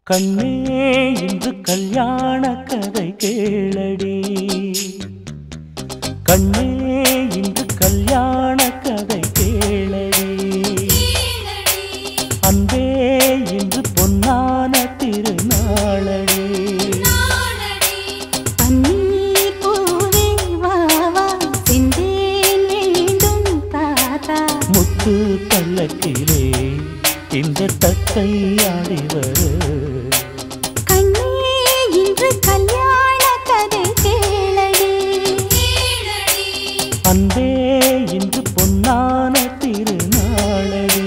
கண்ணே இன்று கல்யாண கதை கேளடி கண்ணே இன்று கல்யாண கதை கேளடி அன்பே இன்று பொன்னான திருநாளடி பன்னீர் பூவே வா வா செந்தேன் வேண்டும் தாத்தா முத்து பல்லக்கிலே இந்த தத்தை ஆடிவர் கண்ணே இன்று கல்யாண கதை கேளடி அன்பே இன்று பொன்னான திருநாளடி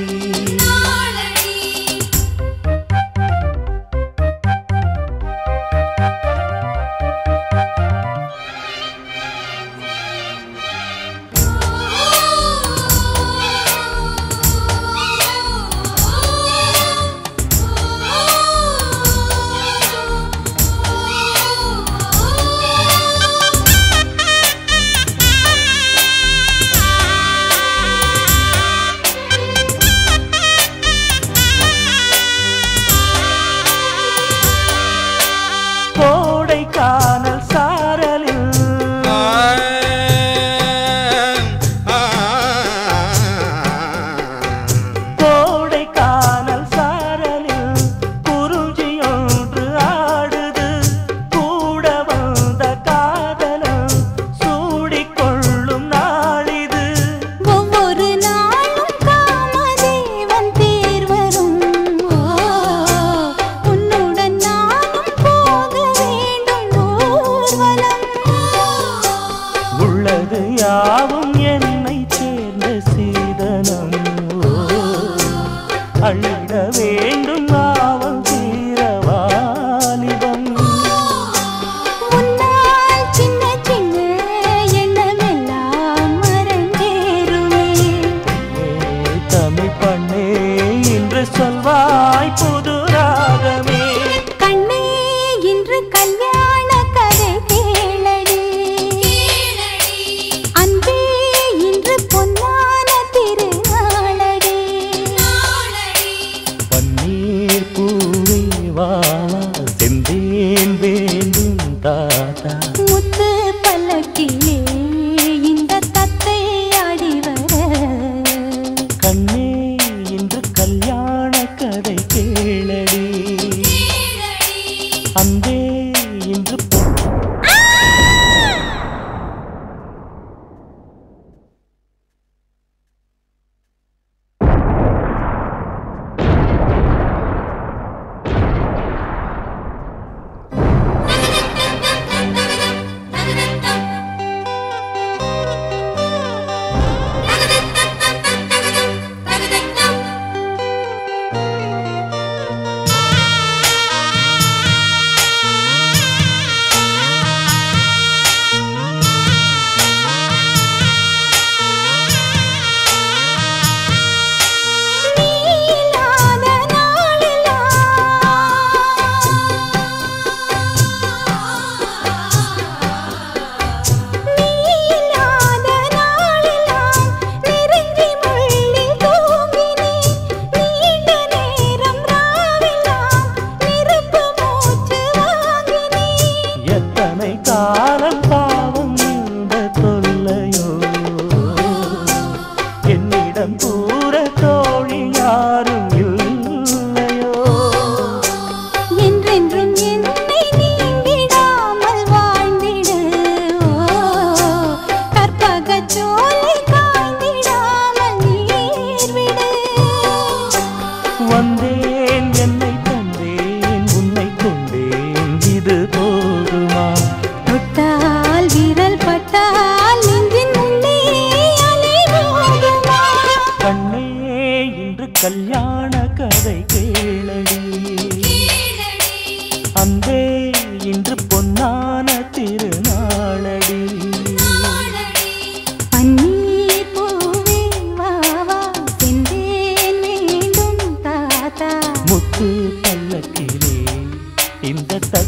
கோடை காணல் சாரலில் கோடை காணல் சாரலில் குருஜியொன்று ஆடுது கூட வந்த காதலம் சூடிக்கொள்ளும் நாளிது ஒவ்வொரு நாளும் காமதேவன் தேர் வரும் ஓ, உன்னுடன் நானும் போக வேண்டும் ஊர்வலம் உள்ளது யாவும் என்னை சேர்ந்த சீதனம் ஓ, அள்ளிட வேண்டும் ஆவல் தீரவாலிபம் உன்னால் சின்ன சின்ன எண்ணமெல்லாம் மறந்தேறுமே தமிழ் பண்ணே இன்று சொல்வாய் புது ராகமே கண்ணே இன்று கல்யாண கதை கேளடி அன்பே இன்று பொன்னான திருநாளடி பன்னீர் பூவே வா செந்தேன் வேண்டும் தாத்தா முத்து பல்லக்கிலே இந்த தத்தை ஆடி வர கண்ணே இன்று கல்யாண கதை கேளடி அன்பே இன்று பொ- நீ இல்லாத நாளெல்லாம் நீ இல்லாத நாளெல்லாம் நெருங்கி முள்ளில் தூங்கினேன் நீண்ட நேரம் ராவெல்லாம் நெருப்பு மூச்சு வாங்கினேன் எத்தனை காலம் பாவம் இந்த தொல்லையோ என்னிடம் கூற தோழி யாரும் இல்லையோ என்றென்றும் என்னை நீங்கிடாமல் வாழ்ந்திடு ஓ, கற்பகச் சோலை காய்ந்திடாமல் நீர் விடு வந்தேன் என்னை தந்தேன் உன்னை கொண்டேன் இது போதுமா தொட்டால் விரல் பட்டால் நெஞ்சின் உள்ளே அலை மோதுமா கண்ணே இன்று கல்யாண கதை கேளடி அன்பே இன்று பொன்னான திருநாளடி பன்னீர் பூவே வா வா செந்தேன் வேண்டும் தாத்தா முத்து பல்லக்கிலே இந்த தத்தை